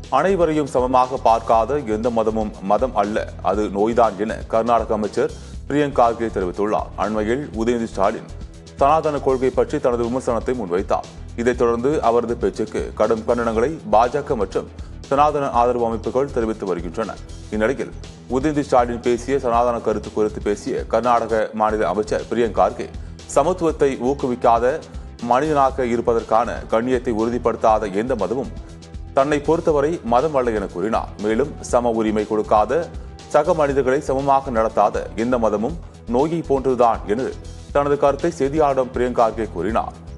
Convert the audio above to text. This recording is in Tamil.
அனைவரையும் சமமாக பார்க்காத எந்த மதமும் மதம் அல்ல அது நோய்தான் என கர்நாடக அமைச்சர் பிரியங்க் கார்கே தெரிவித்துள்ளார் அண்மையில் உதயநிதி ஸ்டாலின் சனாதன கொள்கை பற்றி தனது விமர்சனத்தை முன்வைத்தார் இதைத் தொடர்ந்து அவரது பேச்சுக்கு கடும் கண்டனங்களை பாஜக மற்றும் சனாதன ஆதரவு அமைப்புகள் தெரிவித்து வருகின்றன இந்நிலையில் உதயநிதி ஸ்டாலின் பேசிய சனாதன கருத்து குறித்து பேசிய கர்நாடக மாநில அமைச்சர் பிரியங்க் கார்கே சமத்துவத்தை ஊக்குவிக்காத மனிதனாக இருப்பதற்கான கண்ணியத்தை உறுதிப்படுத்தாத எந்த மதமும் தன்னை பொறுத்தவரை மதம் அல்ல என கூறினார் மேலும் சம உரிமை கொடுக்காத சக மனிதர்களை சமமாக நடத்தாத எந்த மதமும் நோயை போன்றதுதான் என தனது கருத்தை செய்தியாளரிடம் பிரியங்கார்கே கூறினார்